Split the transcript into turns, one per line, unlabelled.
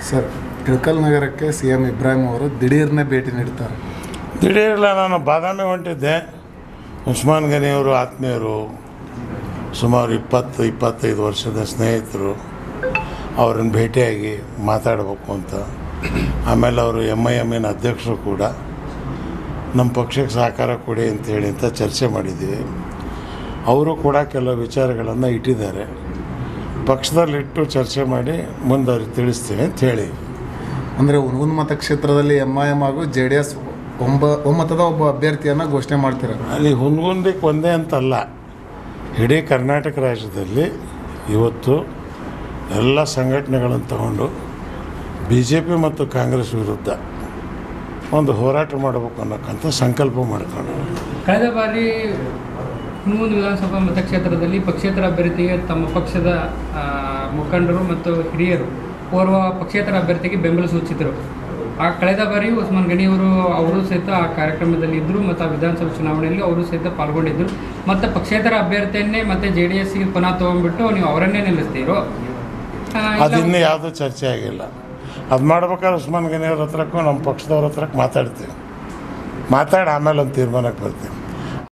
sir Ilkal ನಗರಕ್ಕೆ C M Ibrahim ಅವರು ದಿಢೀರ್ನೇ ಭೇಟಿ ನೀಡ್ತಾರೆ
ದಿಢೀರಲ್ಲ ನಾನು ಬಾದಾಮಿ ಹೊಂಟಿದ್ದೆ ಉಸ್ಮಾನ್ ಗನಿಯವರು ಆತ್ಮೀಯರು ಸುಮಾರು ಇಪ್ಪತ್ತು ಇಪ್ಪತ್ತೈದು ವರ್ಷದ ಸ್ನೇಹಿತರು ಅವ್ರನ್ನ ಭೇಟಿಯಾಗಿ ಮಾತಾಡಬೇಕು ಅಂತ ಆಮೇಲೆ ಅವರು ಎಮ್ ಐ ಎಮ್ಮಿನ ಅಧ್ಯಕ್ಷರು ಕೂಡ ನಮ್ಮ ಪಕ್ಷಕ್ಕೆ ಸಹಕಾರ ಕೊಡಿ ಅಂತೇಳಿ ಅಂತ ಚರ್ಚೆ ಮಾಡಿದ್ದೀವಿ ಅವರು ಕೂಡ ಕೆಲವು ವಿಚಾರಗಳನ್ನು ಇಟ್ಟಿದ್ದಾರೆ ಪಕ್ಷದಲ್ಲಿಟ್ಟು ಚರ್ಚೆ ಮಾಡಿ ಮುಂದೆ ಅವ್ರಿಗೆ ತಿಳಿಸ್ತೀನಿ ಅಂತ ಹೇಳಿ
ಅಂದರೆ ಹುನಗುಂದ ಮತಕ್ಷೇತ್ರದಲ್ಲಿ ಎಂ ಐ ಎಂ ಹಾಗೂ ಜೆ ಡಿ ಎಸ್ ಒಂಬ ಒಮ್ಮತದ ಒಬ್ಬ ಅಭ್ಯರ್ಥಿಯನ್ನು ಘೋಷಣೆ ಮಾಡ್ತಾರೆ
ಅಲ್ಲಿ ಹುನ್ಗುಂದಕ್ಕೆ ಒಂದೇ ಅಂತಲ್ಲ ಇಡೀ ಕರ್ನಾಟಕ ರಾಜ್ಯದಲ್ಲಿ ಇವತ್ತು ಎಲ್ಲ ಸಂಘಟನೆಗಳನ್ನು ತಗೊಂಡು ಬಿ ಜೆ ಪಿ ಮತ್ತು ಕಾಂಗ್ರೆಸ್ ವಿರುದ್ಧ ಒಂದು ಹೋರಾಟ ಮಾಡಬೇಕು ಅನ್ನೋಕ್ಕಂತ ಸಂಕಲ್ಪ ಮಾಡ್ಕೊಂಡು
ಕಳೆದ ಬಾರಿ ಹುಣಗುಂದ ವಿಧಾನಸಭಾ ಮತಕ್ಷೇತ್ರದಲ್ಲಿ ಪಕ್ಷೇತರ ಅಭ್ಯರ್ಥಿಗೆ ತಮ್ಮ ಪಕ್ಷದ ಆ, ಮುಖಂಡರು ಮತ್ತು ಹಿರಿಯರು ಓರ್ವ ಪಕ್ಷೇತರ ಅಭ್ಯರ್ಥಿಗೆ ಬೆಂಬಲ ಸೂಚಿಸಿದರು ಆ ಕಳೆದ ಬಾರಿ ಉಸ್ಮಾನ್ ಗಣಿಯವರು ಅವರು ಸಹಿತ ಆ ಕಾರ್ಯಕ್ರಮದಲ್ಲಿ ಇದ್ದರು ಮತ್ತು ಆ ವಿಧಾನಸಭಾ ಚುನಾವಣೆಯಲ್ಲಿ ಅವರು ಸಹಿತ ಪಾಲ್ಗೊಂಡಿದ್ದರು ಮತ್ತು ಪಕ್ಷೇತರ ಅಭ್ಯರ್ಥಿಯನ್ನೇ ಮತ್ತು ಜೆ ಡಿ ಎಸ್ಗೆ ಪುನಃ ತೊಗೊಂಡ್ಬಿಟ್ಟು ನೀವು ಅವರನ್ನೇ ನಿಲ್ಲಿಸ್ತೀರೋ ಆ, ಇಲ್ಲ-
ಅದಿನ್ನೂ ಯಾವುದೂ ಚರ್ಚೆ ಆಗಿಲ್ಲ ಅದು ಮಾಡ್ಬೇಕಾದ್ರೆ ಉಸ್ಮಾನ್ ಗನಿಯವ್ರ ಹತ್ರಕ್ಕೂ ನಮ್ಮ ಪಕ್ಷದವ್ರ ಹತ್ರಕ್ಕೆ ಮಾತಾಡ್ತೀವಿ ಮಾತಾಡಿ ಆಮೇಲೆ ಒಂದು ತೀರ್ಮಾನಕ್ಕೆ ಬರ್ತೀವಿ